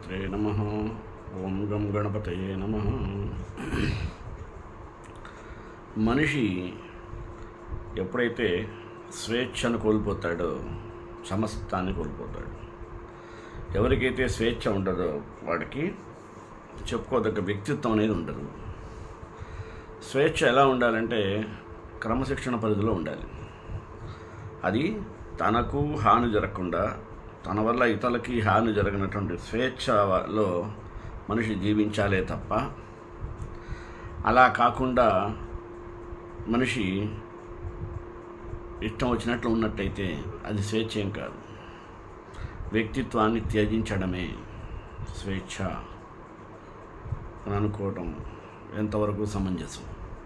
శ్రీమాత్రే నమ ఓం గం గణపతయే నమ మనిషి ఎప్పుడైతే స్వేచ్ఛను కోల్పోతాడో సమస్తాన్ని కోల్పోతాడు ఎవరికైతే స్వేచ్ఛ ఉండదో వాడికి చెప్పుకోదగ్గ వ్యక్తిత్వం అనేది ఉండదు స్వేచ్ఛ ఎలా ఉండాలంటే క్రమశిక్షణ పరిధిలో ఉండాలి అది తనకు హాని జరగకుండా తన వల్ల ఇతరులకి హాని జరగనటువంటి స్వేచ్ఛలో మనిషి జీవించాలే తప్ప అలా కాకుండా మనిషి ఇష్టం వచ్చినట్లు ఉన్నట్టయితే అది స్వేచ్ఛ ఏం కాదు వ్యక్తిత్వాన్ని త్యజించడమే స్వేచ్ఛ అని అనుకోవటం ఎంతవరకు సమంజసం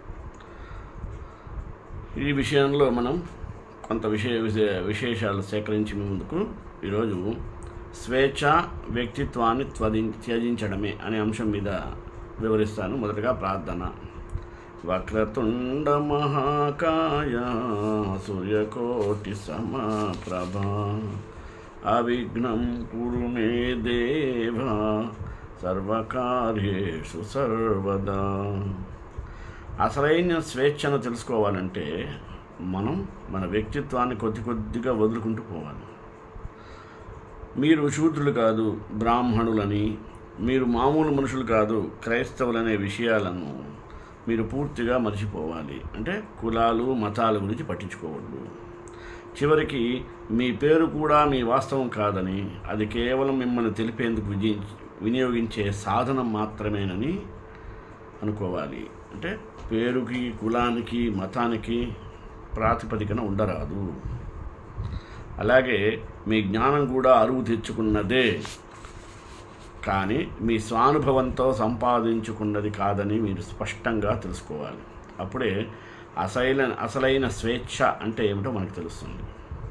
ఈ విషయంలో మనం కొంత విషయ విశే- విశేషాలు సేకరించి మీ ముందుకు ఈరోజు స్వేచ్ఛ వ్యక్తిత్వాన్ని త్వది త్యజించడమే అనే అంశం మీద వివరిస్తాను మొదటగా ప్రార్థన వక్రతుండ మహాకాయ సూర్యకోటి సమప్రభ అవిఘ్నం కురు మే దేవ సర్వకార్యేషు సర్వదా అసలైన స్వేచ్ఛను తెలుసుకోవాలంటే మనం మన వ్యక్తిత్వాన్ని కొద్ది కొద్దిగా వదులుకుంటూ పోవాలి మీరు శూద్రులు కాదు బ్రాహ్మణులని మీరు మామూలు మనుషులు కాదు క్రైస్తవులనే విషయాలను మీరు పూర్తిగా మర్చిపోవాలి అంటే కులాలు మతాల గురించి పట్టించుకోవద్దు చివరికి మీ పేరు కూడా మీ వాస్తవం కాదని అది కేవలం మిమ్మల్ని తెలిపేందుకు విజయి వినియోగించే సాధనం మాత్రమేనని అనుకోవాలి అంటే పేరుకి కులానికి మతానికి ప్రాతిపదికన ఉండరాదు అలాగే మీ జ్ఞానం కూడా అరువు తెచ్చుకున్నదే కానీ మీ స్వానుభవంతో సంపాదించుకున్నది కాదని మీరు స్పష్టంగా తెలుసుకోవాలి అప్పుడే అసైన అసలైన స్వేచ్ఛ అంటే ఏమిటో మనకు తెలుస్తుంది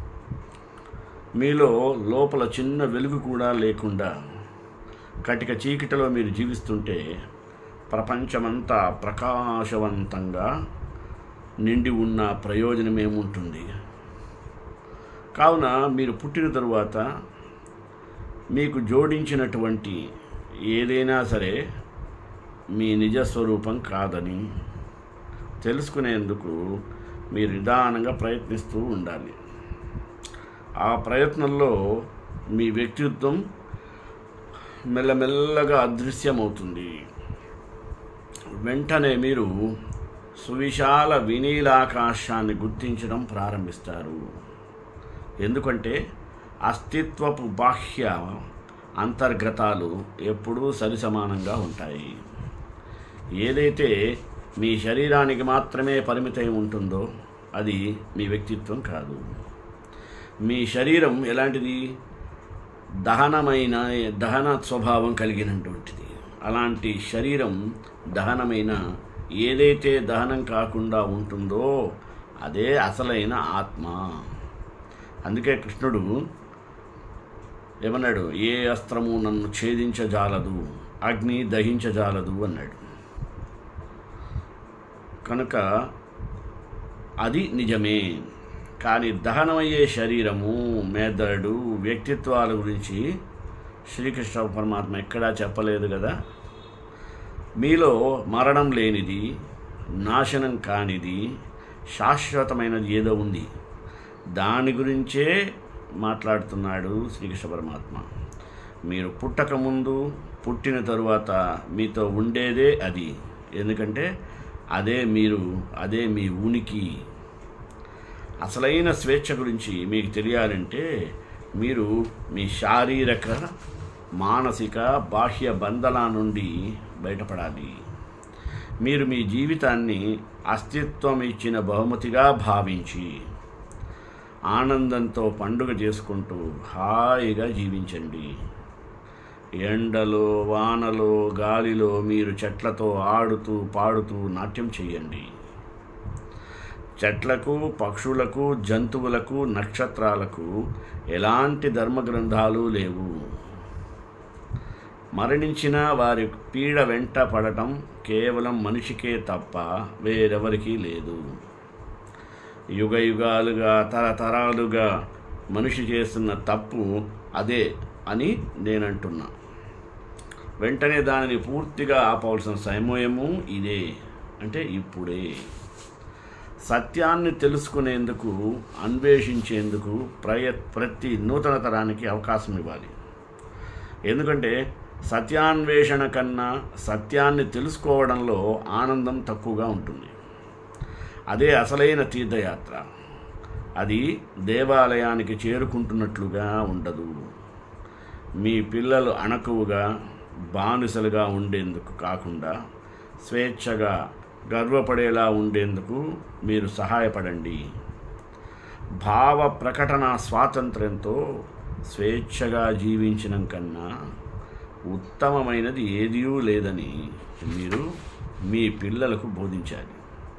మీలో లోపల చిన్న వెలుగు కూడా లేకుండా కటిక చీకటిలో మీరు జీవిస్తుంటే ప్రపంచమంతా ప్రకాశవంతంగా నిండి ఉన్న ప్రయోజనం ఏముంటుంది కావున మీరు పుట్టిన తరువాత మీకు జోడించినటువంటి ఏదైనా సరే మీ నిజస్వరూపం కాదని తెలుసుకునేందుకు మీరు నిదానంగా ప్రయత్నిస్తూ ఉండాలి ఆ ప్రయత్నంలో మీ వ్యక్తిత్వం మెల్లమెల్లగా అదృశ్యమవుతుంది వెంటనే మీరు సువిశాల వినీలాకాశాన్ని గుర్తించడం ప్రారంభిస్తారు ఎందుకంటే అస్తిత్వపు బాహ్య అంతర్గతాలు ఎప్పుడూ సరిసమానంగా ఉంటాయి ఏదైతే మీ శరీరానికి మాత్రమే పరిమితమై ఉంటుందో అది మీ వ్యక్తిత్వం కాదు మీ శరీరం ఎలాంటిది దహనమైన దహన స్వభావం కలిగినటువంటిది అలాంటి శరీరం దహనమైన ఏదైతే దహనం కాకుండా ఉంటుందో అదే అసలైన ఆత్మ అందుకే కృష్ణుడు ఏమన్నాడు ఏ అస్త్రము నన్ను ఛేదించజాలదు అగ్ని దహించజాలదు అన్నాడు కనుక అది నిజమే కానీ దహనమయ్యే శరీరము మెదడు వ్యక్తిత్వాల గురించి శ్రీకృష్ణ పరమాత్మ ఎక్కడా చెప్పలేదు కదా మీలో మరణం లేనిది నాశనం కానిది శాశ్వతమైనది ఏదో ఉంది దాని గురించే మాట్లాడుతున్నాడు శ్రీకృష్ణ పరమాత్మ మీరు పుట్టక ముందు పుట్టిన తరువాత మీతో ఉండేదే అది ఎందుకంటే అదే మీరు అదే మీ ఉనికి అసలైన స్వేచ్ఛ గురించి మీకు తెలియాలంటే మీరు మీ శారీరక మానసిక బాహ్య బంధల నుండి బయటపడాలి మీరు మీ జీవితాన్ని అస్తిత్వం ఇచ్చిన బహుమతిగా భావించి ఆనందంతో పండుగ చేసుకుంటూ హాయిగా జీవించండి ఎండలో వానలో గాలిలో మీరు చెట్లతో ఆడుతూ పాడుతూ నాట్యం చేయండి చెట్లకు పక్షులకు జంతువులకు నక్షత్రాలకు ఎలాంటి ధర్మగ్రంథాలు లేవు మరణించిన వారి పీడ వెంట పడటం కేవలం మనిషికే తప్ప వేరెవరికీ లేదు యుగ యుగాలుగా తరతరాలుగా మనిషి చేస్తున్న తప్పు అదే అని నేనంటున్నా వెంటనే దానిని పూర్తిగా ఆపవలసిన సమయము ఇదే అంటే ఇప్పుడే సత్యాన్ని తెలుసుకునేందుకు అన్వేషించేందుకు ప్రయ ప్రతి నూతన తరానికి అవకాశం ఇవ్వాలి ఎందుకంటే సత్యాన్వేషణ కన్నా సత్యాన్ని తెలుసుకోవడంలో ఆనందం తక్కువగా ఉంటుంది అదే అసలైన తీర్థయాత్ర అది దేవాలయానికి చేరుకుంటున్నట్లుగా ఉండదు మీ పిల్లలు అణకువగా బానిసలుగా ఉండేందుకు కాకుండా స్వేచ్ఛగా గర్వపడేలా ఉండేందుకు మీరు సహాయపడండి భావ ప్రకటన స్వాతంత్ర్యంతో స్వేచ్ఛగా జీవించడం కన్నా ఉత్తమమైనది ఏదీ లేదని మీరు మీ పిల్లలకు బోధించాలి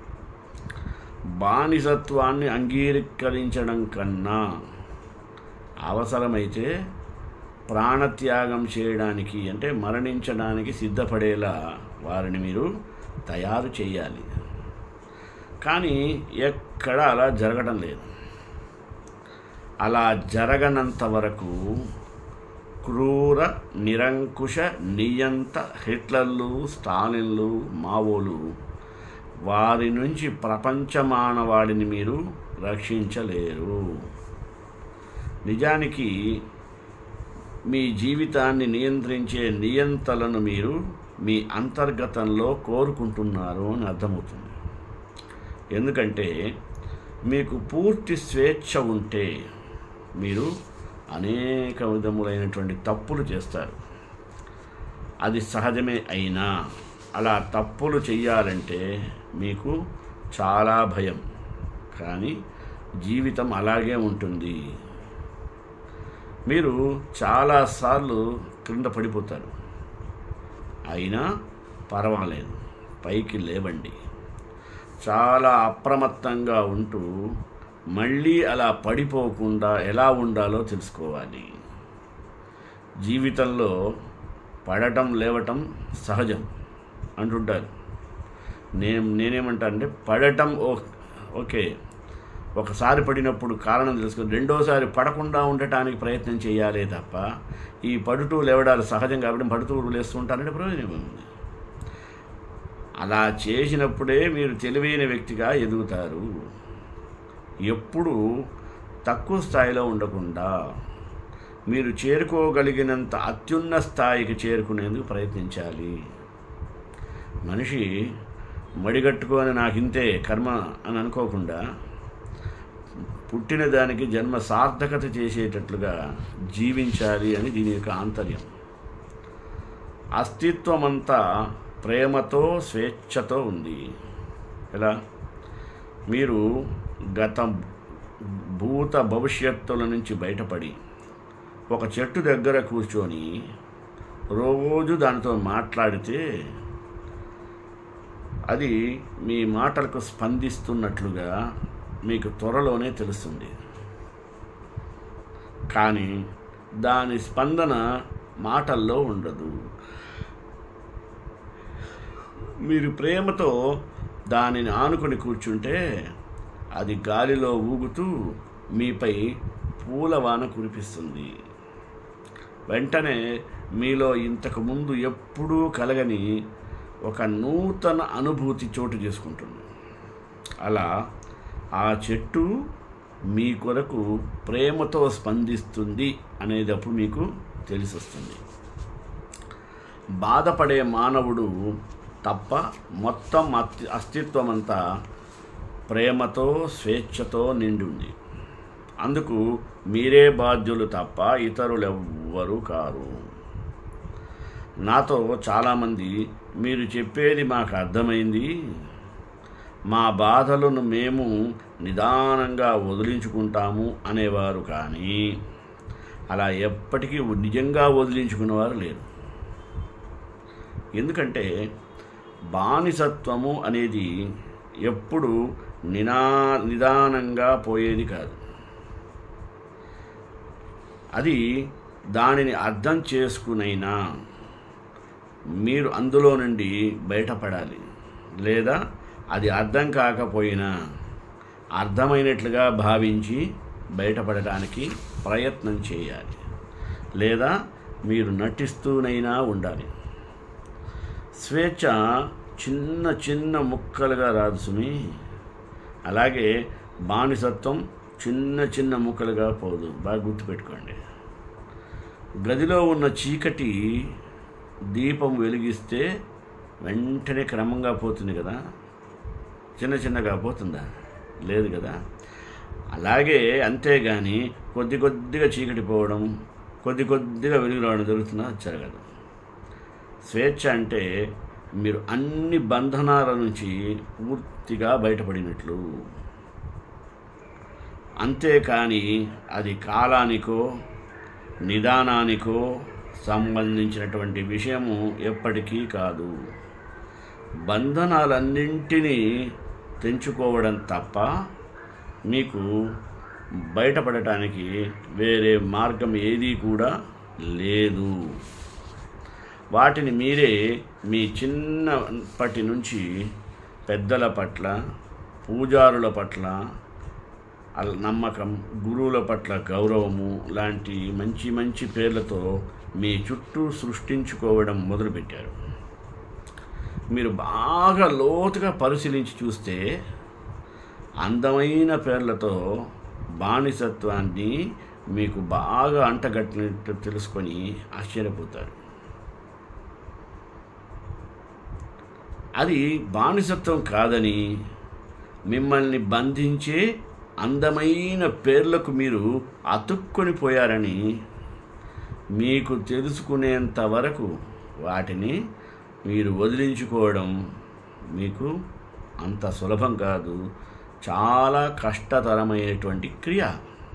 బానిసత్వాన్ని అంగీకరించడం కన్నా అవసరమైతే ప్రాణత్యాగం చేయడానికి అంటే మరణించడానికి సిద్ధపడేలా వారిని మీరు తయారు చేయాలి కానీ ఎక్కడ అలా జరగడం లేదు అలా జరగనంత వరకు క్రూర నిరంకుశ నియంత హిట్లర్లు స్టాలిన్లు మావోలు వారి నుంచి ప్రపంచ మానవాడిని మీరు రక్షించలేరు నిజానికి మీ జీవితాన్ని నియంత్రించే నియంతలను మీరు మీ అంతర్గతంలో కోరుకుంటున్నారు అని అర్థమవుతుంది ఎందుకంటే మీకు పూర్తి స్వేచ్ఛ ఉంటే మీరు అనేక విధములైనటువంటి తప్పులు చేస్తారు అది సహజమే అయినా అలా తప్పులు చెయ్యాలంటే మీకు చాలా భయం కానీ జీవితం అలాగే ఉంటుంది మీరు చాలాసార్లు క్రింద పడిపోతారు అయినా పర్వాలేదు పైకి లేవండి చాలా అప్రమత్తంగా ఉంటూ మళ్ళీ అలా పడిపోకుండా ఎలా ఉండాలో తెలుసుకోవాలి జీవితంలో పడటం లేవటం సహజం అంటుంటారు నేను నేనేమంటా అంటే పడటం ఓ ఓకే ఒకసారి పడినప్పుడు కారణం తెలుసుకొని రెండోసారి పడకుండా ఉండటానికి ప్రయత్నం చేయాలే తప్ప ఈ పడుతూ లేవడాలు సహజం కాబట్టి పడుతూ లేస్తూ ఉంటారంటే ప్రయోజనం ఉంది అలా చేసినప్పుడే మీరు తెలివైన వ్యక్తిగా ఎదుగుతారు ఎప్పుడు తక్కువ స్థాయిలో ఉండకుండా మీరు చేరుకోగలిగినంత అత్యున్న స్థాయికి చేరుకునేందుకు ప్రయత్నించాలి మనిషి మడిగట్టుకొని నాకు ఇంతే కర్మ అని అనుకోకుండా పుట్టిన దానికి జన్మ సార్థకత చేసేటట్లుగా జీవించాలి అని దీని యొక్క ఆంతర్యం అస్తిత్వమంతా ప్రేమతో స్వేచ్ఛతో ఉంది ఎలా మీరు గత భూత భవిష్యత్తుల నుంచి బయటపడి ఒక చెట్టు దగ్గర కూర్చొని రోజు దానితో మాట్లాడితే అది మీ మాటలకు స్పందిస్తున్నట్లుగా మీకు త్వరలోనే తెలుస్తుంది కానీ దాని స్పందన మాటల్లో ఉండదు మీరు ప్రేమతో దానిని ఆనుకొని కూర్చుంటే అది గాలిలో ఊగుతూ మీపై పూలవాన కురిపిస్తుంది వెంటనే మీలో ఇంతకు ముందు ఎప్పుడూ కలగని ఒక నూతన అనుభూతి చోటు చేసుకుంటుంది అలా ఆ చెట్టు మీ కొరకు ప్రేమతో స్పందిస్తుంది అనేది అప్పుడు మీకు తెలిసొస్తుంది బాధపడే మానవుడు తప్ప మొత్తం అస్తి అస్తిత్వం అంతా ప్రేమతో స్వేచ్ఛతో నిండి ఉంది అందుకు మీరే బాధ్యులు తప్ప ఇతరులు ఎవ్వరూ కారు నాతో చాలామంది మీరు చెప్పేది మాకు అర్థమైంది మా బాధలను మేము నిదానంగా వదిలించుకుంటాము అనేవారు కానీ అలా ఎప్పటికీ నిజంగా వదిలించుకునేవారు లేరు ఎందుకంటే బానిసత్వము అనేది ఎప్పుడు నినా నిదానంగా పోయేది కాదు అది దానిని అర్థం చేసుకునైనా మీరు అందులో నుండి బయటపడాలి లేదా అది అర్థం కాకపోయినా అర్థమైనట్లుగా భావించి బయటపడటానికి ప్రయత్నం చేయాలి లేదా మీరు నటిస్తూనైనా ఉండాలి స్వేచ్ఛ చిన్న చిన్న ముక్కలుగా రాదు సుమి అలాగే బానిసత్వం చిన్న చిన్న ముక్కలుగా పోదు బాగా గుర్తుపెట్టుకోండి గదిలో ఉన్న చీకటి దీపం వెలిగిస్తే వెంటనే క్రమంగా పోతుంది కదా చిన్న చిన్నగా పోతుందా లేదు కదా అలాగే అంతేగాని కొద్ది కొద్దిగా చీకటి పోవడం కొద్ది కొద్దిగా వెలుగు రావడం జరుగుతుందా జరగదు స్వేచ్ఛ అంటే మీరు అన్ని బంధనాల నుంచి పూర్తిగా బయటపడినట్లు అంతేకాని అది కాలానికో నిదానానికో సంబంధించినటువంటి విషయము ఎప్పటికీ కాదు బంధనాలన్నింటినీ తెంచుకోవడం తప్ప మీకు బయటపడటానికి వేరే మార్గం ఏదీ కూడా లేదు వాటిని మీరే మీ చిన్నప్పటి నుంచి పెద్దల పట్ల పూజారుల పట్ల అల్- నమ్మకం గురువుల పట్ల గౌరవము లాంటి మంచి మంచి పేర్లతో మీ చుట్టూ సృష్టించుకోవడం మొదలుపెట్టారు మీరు బాగా లోతుగా పరిశీలించి చూస్తే అందమైన పేర్లతో బానిసత్వాన్ని మీకు బాగా అంటగట్టినట్టు తెలుసుకొని ఆశ్చర్యపోతారు అది బానిసత్వం కాదని మిమ్మల్ని బంధించే అందమైన పేర్లకు మీరు అతుక్కొని పోయారని మీకు తెలుసుకునేంత వరకు వాటిని మీరు వదిలించుకోవడం మీకు అంత సులభం కాదు చాలా కష్టతరమైనటువంటి క్రియ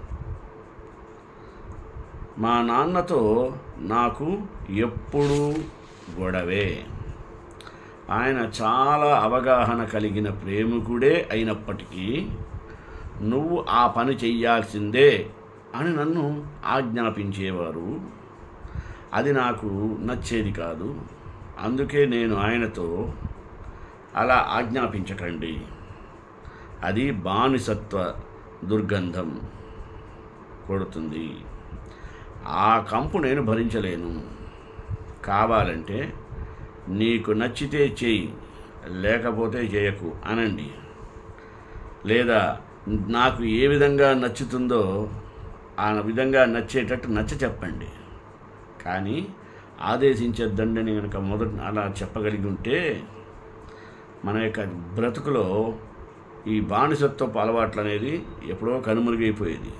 మా నాన్నతో నాకు ఎప్పుడూ గొడవే ఆయన చాలా అవగాహన కలిగిన ప్రేమికుడే అయినప్పటికీ నువ్వు ఆ పని చెయ్యాల్సిందే అని నన్ను ఆజ్ఞాపించేవారు అది నాకు నచ్చేది కాదు అందుకే నేను ఆయనతో అలా ఆజ్ఞాపించకండి అది బానిసత్వ దుర్గంధం కొడుతుంది ఆ కంపు నేను భరించలేను కావాలంటే నీకు నచ్చితే చేయి లేకపోతే చేయకు అనండి లేదా నాకు ఏ విధంగా నచ్చుతుందో ఆ విధంగా నచ్చేటట్టు నచ్చ చెప్పండి కానీ ఆదేశించద్దండని కనుక మొదట అలా చెప్పగలిగి ఉంటే మన యొక్క బ్రతుకులో ఈ బానిసత్వపు అలవాట్లు అనేది ఎప్పుడో కనుమరుగైపోయేది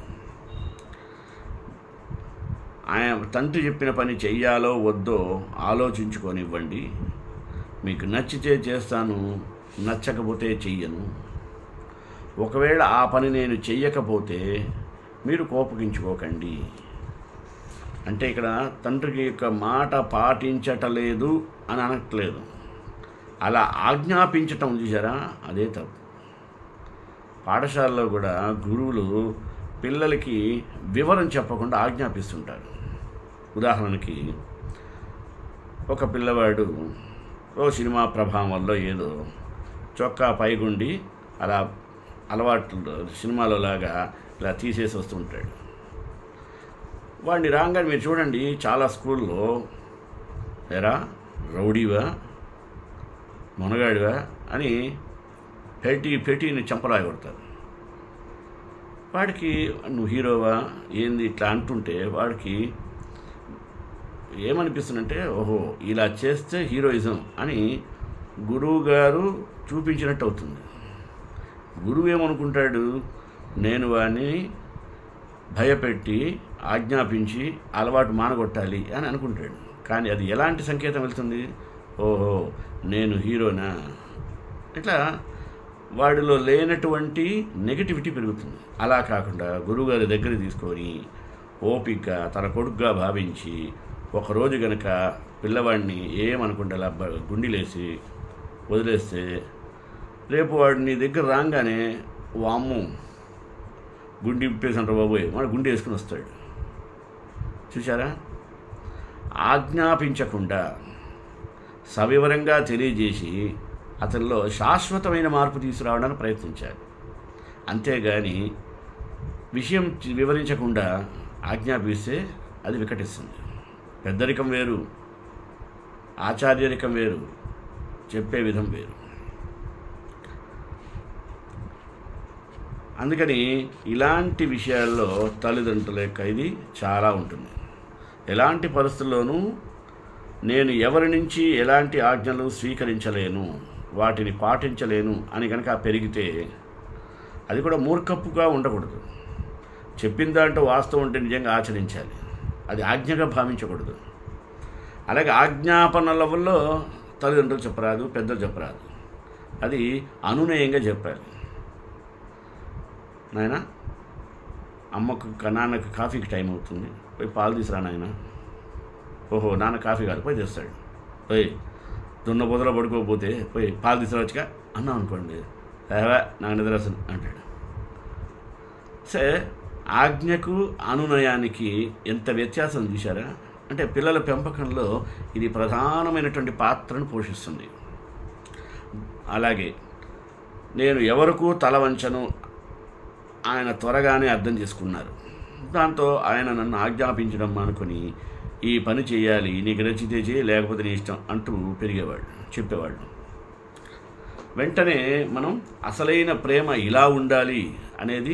ఆయన తండ్రి చెప్పిన పని చెయ్యాలో వద్దో ఆలోచించుకొనివ్వండి మీకు నచ్చితే చేస్తాను నచ్చకపోతే చెయ్యను ఒకవేళ ఆ పని నేను చెయ్యకపోతే మీరు కోపగించుకోకండి అంటే ఇక్కడ తండ్రికి యొక్క మాట పాటించటలేదు అని అనట్లేదు అలా ఆజ్ఞాపించటం చూసారా అదే తప్పు పాఠశాలలో కూడా గురువులు పిల్లలకి వివరం చెప్పకుండా ఆజ్ఞాపిస్తుంటారు ఉదాహరణకి ఒక పిల్లవాడు ఓ సినిమా ప్రభావం వల్ల ఏదో చొక్కా పైగుండి అలా అలవాట్లు సినిమాలో లాగా ఇలా తీసేసి వస్తుంటాడు వాడిని రాగానే మీరు చూడండి చాలా స్కూల్లో ఎరా రౌడీవా మునగాడివా అని పెట్టి పెట్టిని చంపరాయి కొడతారు వాడికి నువ్వు హీరోవా ఏంది ఇట్లా అంటుంటే వాడికి ఏమనిపిస్తుందంటే ఓహో ఇలా చేస్తే హీరోయిజం అని గురువు గారు చూపించినట్టు అవుతుంది గురువు ఏమనుకుంటాడు నేను వాడిని భయపెట్టి ఆజ్ఞాపించి అలవాటు మానగొట్టాలి అని అనుకుంటాడు కానీ అది ఎలాంటి సంకేతం వెళ్తుంది ఓహో నేను హీరోనా ఇట్లా వాడిలో లేనటువంటి నెగిటివిటీ పెరుగుతుంది అలా కాకుండా గురువుగారి దగ్గర తీసుకొని ఓపిక తన కొడుకుగా భావించి ఒకరోజు గనక పిల్లవాడిని ఏమనుకుంటే అలా బ- గుండిలేసి వదిలేస్తే రేపు వాడు నీ దగ్గర రాగానే వామ్ము గుండి ఇప్పేసంటారు బాబోయ్ వాడు గుండె వేసుకుని వస్తాడు చూసారా ఆజ్ఞాపించకుండా సవివరంగా తెలియజేసి అతనిలో శాశ్వతమైన మార్పు తీసుకురావడానికి ప్రయత్నించారు అంతేగాని విషయం చి- వివరించకుండా ఆజ్ఞాపిస్తే అది వికటిస్తుంది పెద్దరికం వేరు ఆచార్యరికం వేరు చెప్పే విధం వేరు అందుకని ఇలాంటి విషయాల్లో తల్లిదండ్రుల యొక్క ఇది చాలా ఉంటుంది ఎలాంటి పరిస్థితుల్లోనూ నేను ఎవరి నుంచి ఎలాంటి ఆజ్ఞలు స్వీకరించలేను వాటిని పాటించలేను అని కనుక పెరిగితే అది కూడా మూర్ఖప్పుగా ఉండకూడదు చెప్పిన దాంట్లో వాస్తవం ఉంటే నిజంగా ఆచరించాలి అది ఆజ్ఞగా భావించకూడదు అలాగే ఆజ్ఞాపనల వల్ల తల్లిదండ్రులు చెప్పరాదు పెద్దలు చెప్పరాదు అది అనునయంగా చెప్పాలి నాయన అమ్మకు క- నాన్నకు కాఫీకి టైం అవుతుంది పోయి పాలు తీసురా నాయన ఓహో నాన్న కాఫీ కాదు పోయి తెస్తాడు పోయి దున్న బొదల పడుకోకపోతే పోయి పాలు తీసుకురావచ్చుగా అన్నాం అనుకోండి ఏవా నాకు నిద్ర వస్తుంది అంటాడు సరే ఆజ్ఞకు అనునయానికి ఎంత వ్యత్యాసం చూశారా అంటే పిల్లల పెంపకంలో ఇది ప్రధానమైనటువంటి పాత్రను పోషిస్తుంది అలాగే నేను ఎవరికూ తల వంచను ఆయన త్వరగానే అర్థం చేసుకున్నారు దాంతో ఆయన నన్ను ఆజ్ఞాపించడం అనుకుని ఈ పని చేయాలి నీకు నచ్చితే చేయి లేకపోతే నీ ఇష్టం అంటూ పెరిగేవాడు చెప్పేవాళ్ళు వెంటనే మనం అసలైన ప్రేమ ఇలా ఉండాలి అనేది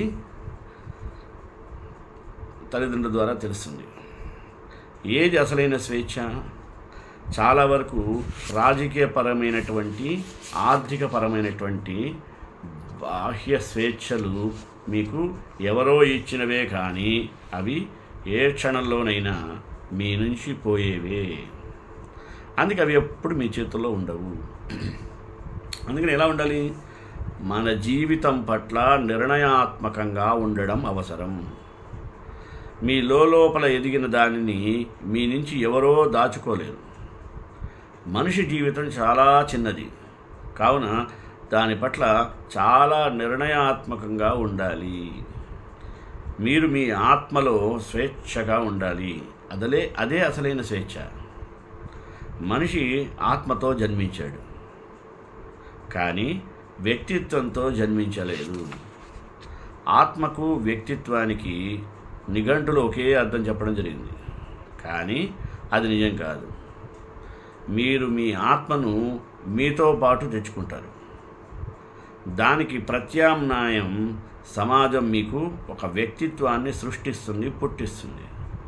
తల్లిదండ్రుల ద్వారా తెలుస్తుంది ఏది అసలైన స్వేచ్ఛ చాలా వరకు రాజకీయపరమైనటువంటి ఆర్థికపరమైనటువంటి బాహ్య స్వేచ్ఛలు మీకు ఎవరో ఇచ్చినవే కానీ అవి ఏ క్షణంలోనైనా మీ నుంచి పోయేవే అందుకే అవి ఎప్పుడు మీ చేతుల్లో ఉండవు అందుకని ఎలా ఉండాలి మన జీవితం పట్ల నిర్ణయాత్మకంగా ఉండడం అవసరం మీ లోపల ఎదిగిన దానిని మీ నుంచి ఎవరో దాచుకోలేరు మనిషి జీవితం చాలా చిన్నది కావున దాని పట్ల చాలా నిర్ణయాత్మకంగా ఉండాలి మీరు మీ ఆత్మలో స్వేచ్ఛగా ఉండాలి అదలే అదే అసలైన స్వేచ్ఛ మనిషి ఆత్మతో జన్మించాడు కానీ వ్యక్తిత్వంతో జన్మించలేదు ఆత్మకు వ్యక్తిత్వానికి నిఘంటులు ఒకే అర్థం చెప్పడం జరిగింది కానీ అది నిజం కాదు మీరు మీ ఆత్మను మీతో పాటు తెచ్చుకుంటారు దానికి ప్రత్యామ్నాయం సమాజం మీకు ఒక వ్యక్తిత్వాన్ని సృష్టిస్తుంది పుట్టిస్తుంది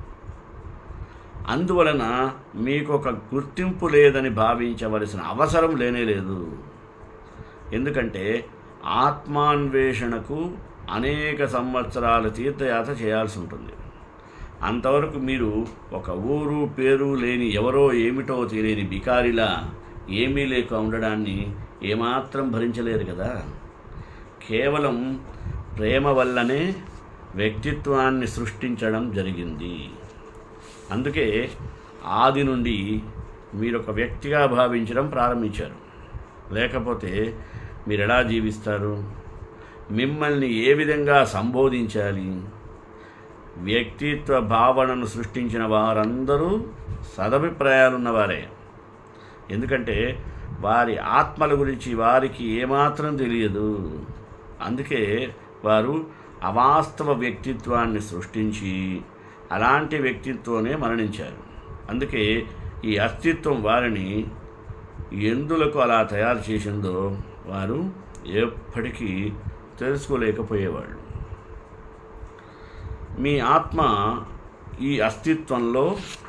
అందువలన మీకు ఒక గుర్తింపు లేదని భావించవలసిన అవసరం లేనే లేదు ఎందుకంటే ఆత్మాన్వేషణకు అనేక సంవత్సరాల తీర్థయాత్ర చేయాల్సి ఉంటుంది అంతవరకు మీరు ఒక ఊరు పేరు లేని ఎవరో ఏమిటో తెలియని బికారిలా ఏమీ లేక ఉండడాన్ని ఏమాత్రం భరించలేరు కదా కేవలం ప్రేమ వల్లనే వ్యక్తిత్వాన్ని సృష్టించడం జరిగింది అందుకే ఆది నుండి మీరు ఒక వ్యక్తిగా భావించడం ప్రారంభించారు లేకపోతే మీరు ఎలా జీవిస్తారు మిమ్మల్ని ఏ విధంగా సంబోధించాలి వ్యక్తిత్వ భావనను సృష్టించిన వారందరూ సదభిప్రాయాలున్నవారే ఎందుకంటే వారి ఆత్మల గురించి వారికి ఏమాత్రం తెలియదు అందుకే వారు అవాస్తవ వ్యక్తిత్వాన్ని సృష్టించి అలాంటి వ్యక్తిత్వమే మరణించారు అందుకే ఈ అస్తిత్వం వారిని ఎందులకు అలా తయారు చేసిందో వారు ఎప్పటికీ తెలుసుకోలేకపోయేవాళ్ళు మీ ఆత్మ ఈ అస్తిత్వంలో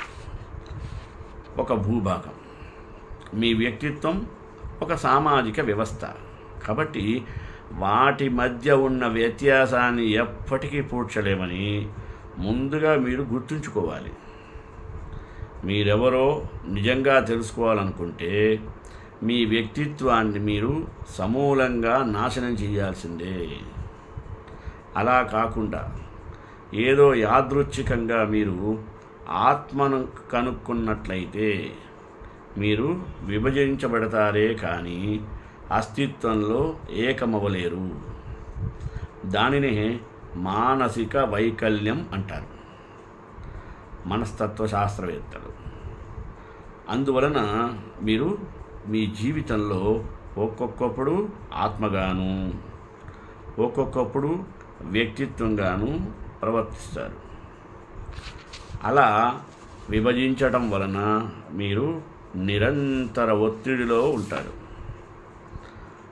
ఒక భూభాగం మీ వ్యక్తిత్వం ఒక సామాజిక వ్యవస్థ కాబట్టి వాటి మధ్య ఉన్న వ్యత్యాసాన్ని ఎప్పటికీ పూడ్చలేమని ముందుగా మీరు గుర్తుంచుకోవాలి మీరెవరో నిజంగా తెలుసుకోవాలనుకుంటే మీ వ్యక్తిత్వాన్ని మీరు సమూలంగా నాశనం చేయాల్సిందే అలా కాకుండా ఏదో యాదృచ్ఛికంగా మీరు ఆత్మను కనుక్కున్నట్లయితే మీరు విభజించబడతారే కానీ అస్తిత్వంలో ఏకమవలేరు దానినే మానసిక వైకల్యం అంటారు మనస్తత్వ శాస్త్రవేత్తలు అందువలన మీరు మీ జీవితంలో ఒక్కొక్కప్పుడు ఆత్మగాను ఒక్కొక్కప్పుడు వ్యక్తిత్వంగాను ప్రవర్తిస్తారు అలా విభజించటం వలన మీరు నిరంతర ఒత్తిడిలో ఉంటారు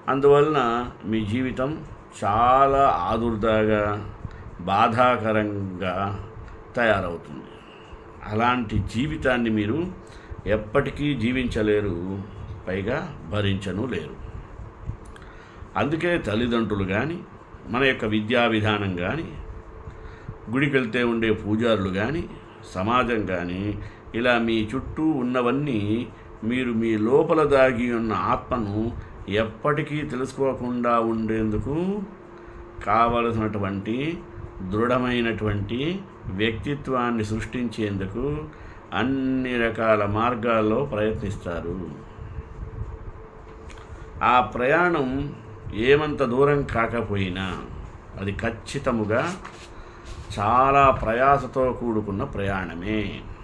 అందువలన మీ జీవితం చాలా ఆదుర్దాగా బాధాకరంగా తయారవుతుంది అలాంటి జీవితాన్ని మీరు ఎప్పటికీ జీవించలేరు పైగా భరించను లేరు అందుకే తల్లిదండ్రులు కానీ మన యొక్క విద్యా విధానం కానీ గుడికి వెళ్తే ఉండే పూజారులు కానీ సమాజం కానీ ఇలా మీ చుట్టూ ఉన్నవన్నీ మీరు మీ లోపల దాగి ఉన్న ఆత్మను ఎప్పటికీ తెలుసుకోకుండా ఉండేందుకు కావలసినటువంటి దృఢమైనటువంటి వ్యక్తిత్వాన్ని సృష్టించేందుకు అన్ని రకాల మార్గాల్లో ప్రయత్నిస్తారు ఆ ప్రయాణం ఏమంత దూరం కాకపోయినా అది ఖచ్చితముగా చాలా ప్రయాసతో కూడుకున్న ప్రయాణమే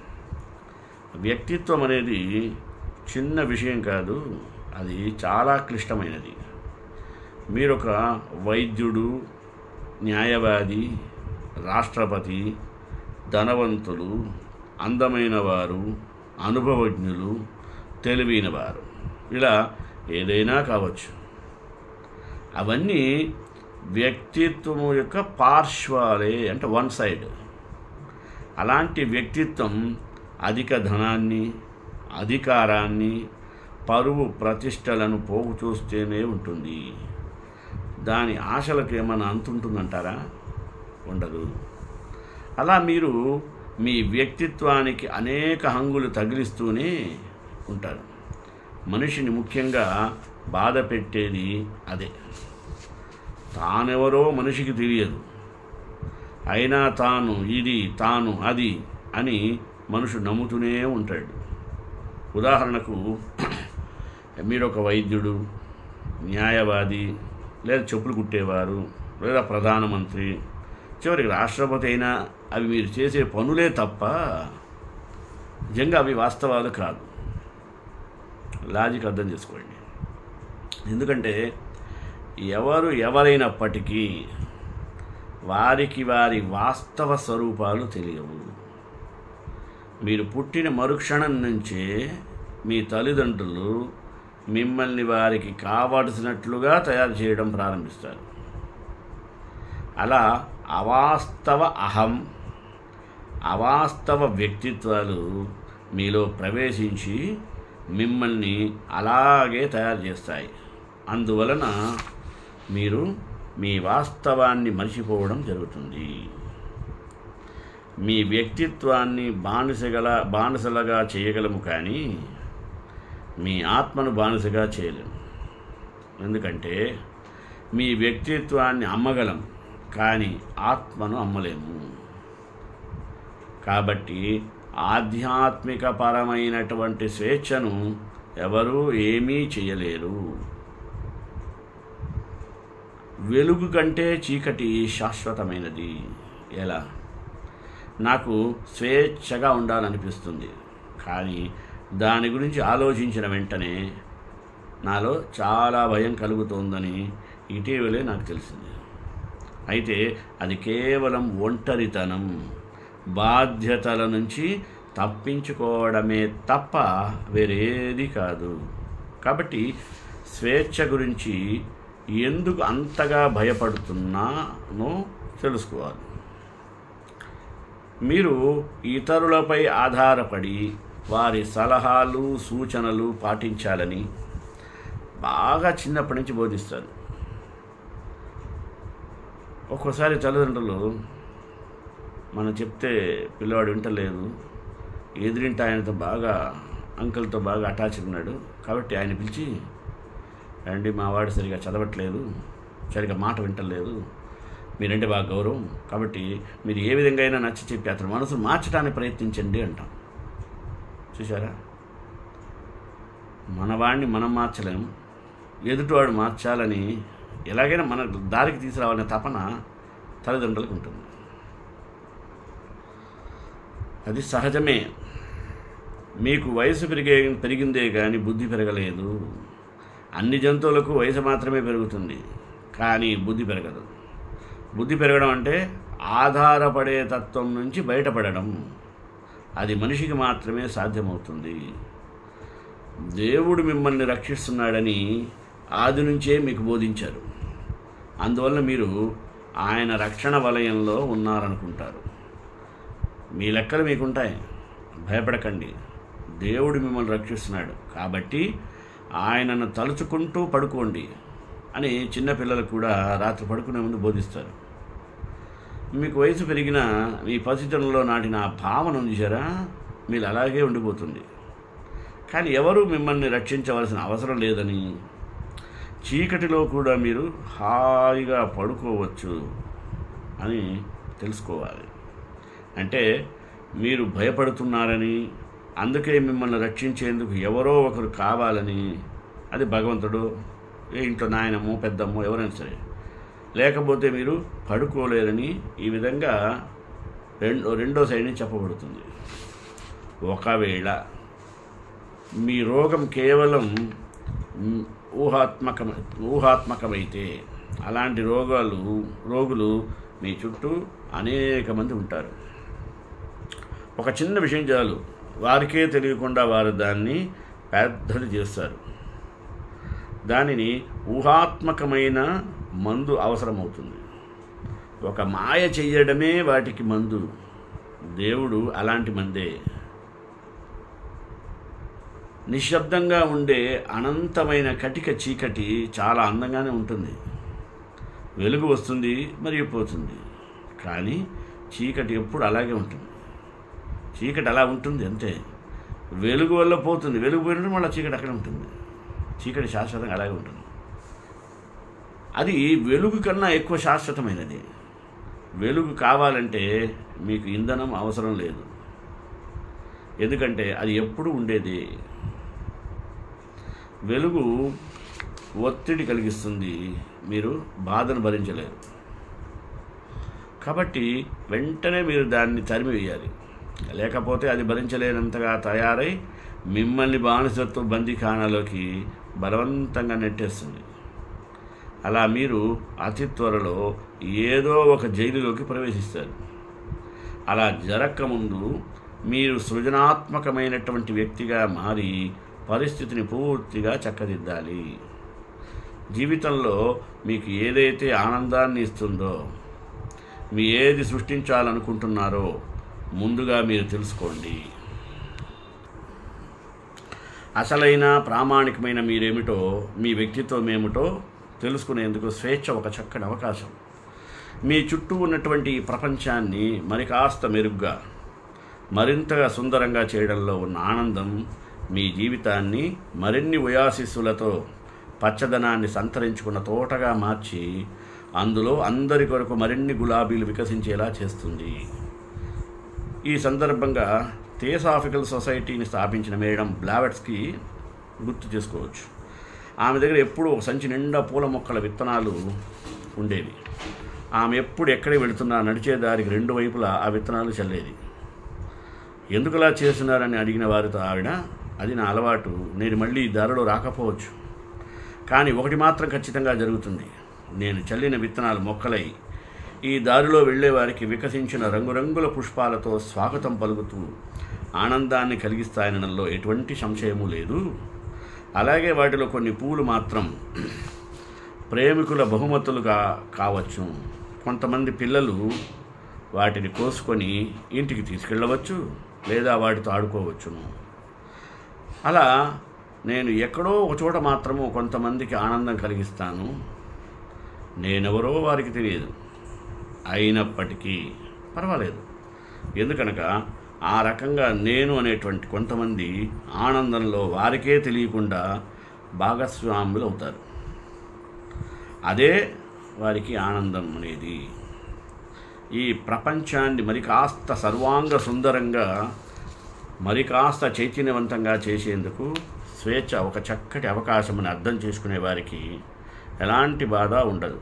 వ్యక్తిత్వం అనేది చిన్న విషయం కాదు అది చాలా క్లిష్టమైనది మీరొక వైద్యుడు న్యాయవాది రాష్ట్రపతి ధనవంతులు అందమైన వారు అనుభవజ్ఞులు తెలివైన వారు ఇలా ఏదైనా కావచ్చు అవన్నీ వ్యక్తిత్వము యొక్క పార్శ్వాలే అంటే వన్ సైడ్ అలాంటి వ్యక్తిత్వం అధిక ధనాన్ని అధికారాన్ని పరువు ప్రతిష్టలను పోగు చూస్తేనే ఉంటుంది దాని ఆశలకు ఏమైనా అంతుంటుందంటారా ఉండదు అలా మీరు మీ వ్యక్తిత్వానికి అనేక హంగులు తగిలిస్తూనే ఉంటారు మనిషిని ముఖ్యంగా బాధ పెట్టేది అదే తానెవరో మనిషికి తెలియదు అయినా తాను ఇది తాను అది అని మనుషు నమ్ముతూనే ఉంటాడు ఉదాహరణకు మీరు ఒక వైద్యుడు న్యాయవాది లేదా చెప్పులు కుట్టేవారు లేదా ప్రధానమంత్రి చివరికి రాష్ట్రపతి అయినా అవి మీరు చేసే పనులే తప్ప నిజంగా అవి వాస్తవాలు కాదు లాజిక్ అర్థం చేసుకోండి ఎందుకంటే ఎవరు ఎవరైనప్పటికీ వారికి వారి వాస్తవ స్వరూపాలు తెలియవు మీరు పుట్టిన మరుక్షణం నుంచే మీ తల్లిదండ్రులు మిమ్మల్ని వారికి కావలసినట్లుగా తయారు చేయడం ప్రారంభిస్తారు అలా అవాస్తవ అహం అవాస్తవ వ్యక్తిత్వాలు మీలో ప్రవేశించి మిమ్మల్ని అలాగే తయారు చేస్తాయి అందువలన మీరు మీ వాస్తవాన్ని మర్చిపోవడం జరుగుతుంది మీ వ్యక్తిత్వాన్ని బానిసగల బానిసలుగా చేయగలము కానీ మీ ఆత్మను బానిసగా చేయలేము ఎందుకంటే మీ వ్యక్తిత్వాన్ని అమ్మగలం కానీ ఆత్మను అమ్మలేము కాబట్టి ఆధ్యాత్మిక పరమైనటువంటి స్వేచ్ఛను ఎవరూ ఏమీ చేయలేరు వెలుగు కంటే చీకటి శాశ్వతమైనది ఎలా నాకు స్వేచ్ఛగా ఉండాలనిపిస్తుంది కానీ దాని గురించి ఆలోచించిన వెంటనే నాలో చాలా భయం కలుగుతోందని ఇటీవలే నాకు తెలిసింది అయితే అది కేవలం ఒంటరితనం బాధ్యతల నుంచి తప్పించుకోవడమే తప్ప వేరేది కాదు కాబట్టి స్వేచ్ఛ గురించి ఎందుకు అంతగా భయపడుతున్నానో తెలుసుకోవాలి మీరు ఇతరులపై ఆధారపడి వారి సలహాలు సూచనలు పాటించాలని బాగా చిన్నప్పటి నుంచి బోధిస్తారు ఒక్కోసారి తల్లిదండ్రులు మనం చెప్తే పిల్లవాడు వింటలేదు ఎదురింటి ఆయనతో బాగా అంకుల్తో బాగా అటాచ్ ఉన్నాడు కాబట్టి ఆయన పిలిచి అండి మా వాడు సరిగా చదవట్లేదు సరిగా మాట వింటలేదు మీరంటే బాగా గౌరవం కాబట్టి మీరు ఏ విధంగా అయినా నచ్చి చెప్పి అతని మనసును మార్చడానికి ప్రయత్నించండి అంటాం చూసారా మన వాడిని మనం మార్చలేము ఎదుటివాడు మార్చాలని ఎలాగైనా మన దారికి తీసుకురావాలనే తపన తల్లిదండ్రులకు ఉంటుంది అది సహజమే మీకు వయసు పెరిగే పెరిగిందే కానీ బుద్ధి పెరగలేదు అన్ని జంతువులకు వయసు మాత్రమే పెరుగుతుంది కానీ బుద్ధి పెరగదు బుద్ధి పెరగడం అంటే ఆధారపడే తత్వం నుంచి బయటపడడం అది మనిషికి మాత్రమే సాధ్యమవుతుంది దేవుడు మిమ్మల్ని రక్షిస్తున్నాడని ఆది నుంచే మీకు బోధించారు అందువల్ల మీరు ఆయన రక్షణ వలయంలో ఉన్నారనుకుంటారు మీ లెక్కలు మీకుంటాయి భయపడకండి దేవుడు మిమ్మల్ని రక్షిస్తున్నాడు కాబట్టి ఆయనను తలుచుకుంటూ పడుకోండి అని చిన్నపిల్లలకు కూడా రాత్రి పడుకునే ముందు బోధిస్తారు మీకు వయసు పెరిగిన మీ పసితనంలో నాటిన ఆ భావన ఉంది చూసారా మీరు అలాగే ఉండిపోతుంది కానీ ఎవరు మిమ్మల్ని రక్షించవలసిన అవసరం లేదని చీకటిలో కూడా మీరు హాయిగా పడుకోవచ్చు అని తెలుసుకోవాలి అంటే మీరు భయపడుతున్నారని అందుకే మిమ్మల్ని రక్షించేందుకు ఎవరో ఒకరు కావాలని అది భగవంతుడు ఏ ఇంట్లో నాయనమ్మో పెద్దమ్మో ఎవరైనా సరే లేకపోతే మీరు పడుకోలేరని ఈ విధంగా రెండో రెండో సైడ్ నుంచి చెప్పబడుతుంది ఒకవేళ మీ రోగం కేవలం మ్, ఊహాత్మక ఊహాత్మకమైతే అలాంటి రోగాలు రోగులు మీ చుట్టూ అనేక మంది ఉంటారు ఒక చిన్న విషయం చాలు వారికే తెలియకుండా వారు దాన్ని పెద్దది చేస్తారు దానిని ఊహాత్మకమైన మందు అవసరమవుతుంది ఒక మాయ చెయ్యడమే వాటికి మందు దేవుడు అలాంటి మందే నిశ్శబ్దంగా ఉండే అనంతమైన కటిక చీకటి చాలా అందంగానే ఉంటుంది వెలుగు వస్తుంది మరియు పోతుంది కానీ చీకటి ఎప్పుడు అలాగే ఉంటుంది చీకటి అలా ఉంటుంది అంతే వెలుగు వల్ల పోతుంది వెలుగు పోయినప్పుడు మళ్ళీ చీకటి అక్కడ ఉంటుంది చీకటి శాశ్వతంగా అలాగే ఉంటుంది అది వెలుగు కన్నా ఎక్కువ శాశ్వతమైనది వెలుగు కావాలంటే మీకు ఇంధనం అవసరం లేదు ఎందుకంటే అది ఎప్పుడు ఉండేది వెలుగు ఒత్తిడి కలిగిస్తుంది మీరు బాధను భరించలేరు కాబట్టి వెంటనే మీరు దాన్ని తరిమివేయాలి లేకపోతే అది భరించలేనంతగా తయారై మిమ్మల్ని బానిసత్వ బందీఖానాలోకి బలవంతంగా నెట్టేస్తుంది అలా మీరు అతి త్వరలో ఏదో ఒక జైలులోకి ప్రవేశిస్తారు అలా జరగకముందు మీరు సృజనాత్మకమైనటువంటి వ్యక్తిగా మారి పరిస్థితిని పూర్తిగా చక్కదిద్దాలి జీవితంలో మీకు ఏదైతే ఆనందాన్ని ఇస్తుందో మీ ఏది సృష్టించాలనుకుంటున్నారో ముందుగా మీరు తెలుసుకోండి అసలైన ప్రామాణికమైన మీరేమిటో మీ వ్యక్తిత్వం ఏమిటో తెలుసుకునేందుకు స్వేచ్ఛ ఒక చక్కని అవకాశం మీ చుట్టూ ఉన్నటువంటి ఈ ప్రపంచాన్ని మరి కాస్త మెరుగ్గా మరింతగా సుందరంగా చేయడంలో ఉన్న ఆనందం మీ జీవితాన్ని మరిన్ని ఉయాసిస్సులతో పచ్చదనాన్ని సంతరించుకున్న తోటగా మార్చి అందులో అందరి కొరకు మరిన్ని గులాబీలు వికసించేలా చేస్తుంది ఈ సందర్భంగా థియోసాఫికల్ సొసైటీని స్థాపించిన మేడం బ్లావెట్స్కి గుర్తు చేసుకోవచ్చు ఆమె దగ్గర ఎప్పుడూ ఒక సంచి నిండా పూల మొక్కల విత్తనాలు ఉండేవి ఆమె ఎప్పుడు ఎక్కడికి వెళుతున్నా నడిచే దారికి రెండు వైపులా ఆ విత్తనాలు చల్లేది ఎందుకులా చేస్తున్నారని అడిగిన వారితో ఆవిడ అది నా అలవాటు నేను మళ్ళీ ఈ దారిలో రాకపోవచ్చు కానీ ఒకటి మాత్రం ఖచ్చితంగా జరుగుతుంది నేను చల్లిన విత్తనాలు మొక్కలై ఈ దారిలో వెళ్ళేవారికి వికసించిన రంగురంగుల పుష్పాలతో స్వాగతం పలుకుతూ ఆనందాన్ని కలిగిస్తాయనడంలో ఎటువంటి సంశయము లేదు అలాగే వాటిలో కొన్ని పూలు మాత్రం ప్రేమికుల బహుమతులుగా కావచ్చు కొంతమంది పిల్లలు వాటిని కోసుకొని ఇంటికి తీసుకెళ్ళవచ్చు లేదా వాటితో ఆడుకోవచ్చును అలా నేను ఎక్కడో ఒక చోట మాత్రము కొంతమందికి ఆనందం కలిగిస్తాను నేనెవరో వారికి తెలియదు అయినప్పటికీ పర్వాలేదు ఎందుకనగా ఆ రకంగా నేను అనేటువంటి కొంతమంది ఆనందంలో వారికే తెలియకుండా భాగస్వాములు అవుతారు అదే వారికి ఆనందం అనేది ఈ ప్రపంచాన్ని మరి కాస్త సర్వాంగ సుందరంగా మరి కాస్త చైతన్యవంతంగా చేసేందుకు స్వేచ్ఛ ఒక చక్కటి అవకాశమని అర్థం చేసుకునే వారికి ఎలాంటి బాధ ఉండదు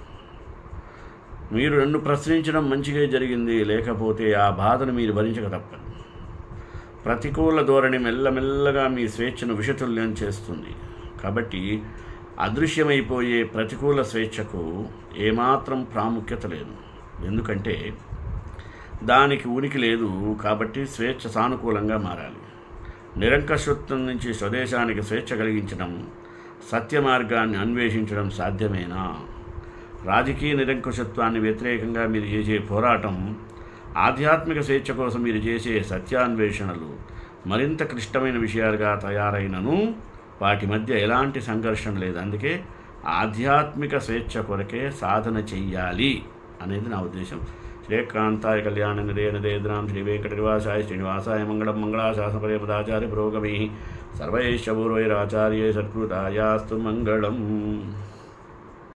మీరు నన్ను ప్రశ్నించడం మంచిగా జరిగింది లేకపోతే ఆ బాధను మీరు భరించక తప్పదు ప్రతికూల ధోరణి మెల్లమెల్లగా మీ స్వేచ్ఛను విషతుల్యం చేస్తుంది కాబట్టి అదృశ్యమైపోయే ప్రతికూల స్వేచ్ఛకు ఏమాత్రం ప్రాముఖ్యత లేదు ఎందుకంటే దానికి ఉనికి లేదు కాబట్టి స్వేచ్ఛ సానుకూలంగా మారాలి నిరంకషత్వం నుంచి స్వదేశానికి స్వేచ్ఛ కలిగించడం సత్య మార్గాన్ని అన్వేషించడం సాధ్యమేనా రాజకీయ నిరంకుశత్వాన్ని వ్యతిరేకంగా మీరు చేసే పోరాటం ఆధ్యాత్మిక స్వేచ్ఛ కోసం మీరు చేసే సత్యాన్వేషణలు మరింత క్లిష్టమైన విషయాలుగా తయారైనను వాటి మధ్య ఎలాంటి సంఘర్షణ లేదు అందుకే ఆధ్యాత్మిక స్వేచ్ఛ కొరకే సాధన చెయ్యాలి అనేది నా ఉద్దేశం శ్రీకాంతాయ కళ్యాణ నిలయ నిదేద్రాం శ్రీ వెంకట నివాసాయ శ్రీనివాసాయ మంగళం మంగళాశాసనపరే పదాచార్య పురోగమి సర్వైశ్చ పూర్వైరాచార్యే సత్కృతాయాస్తు మంగళం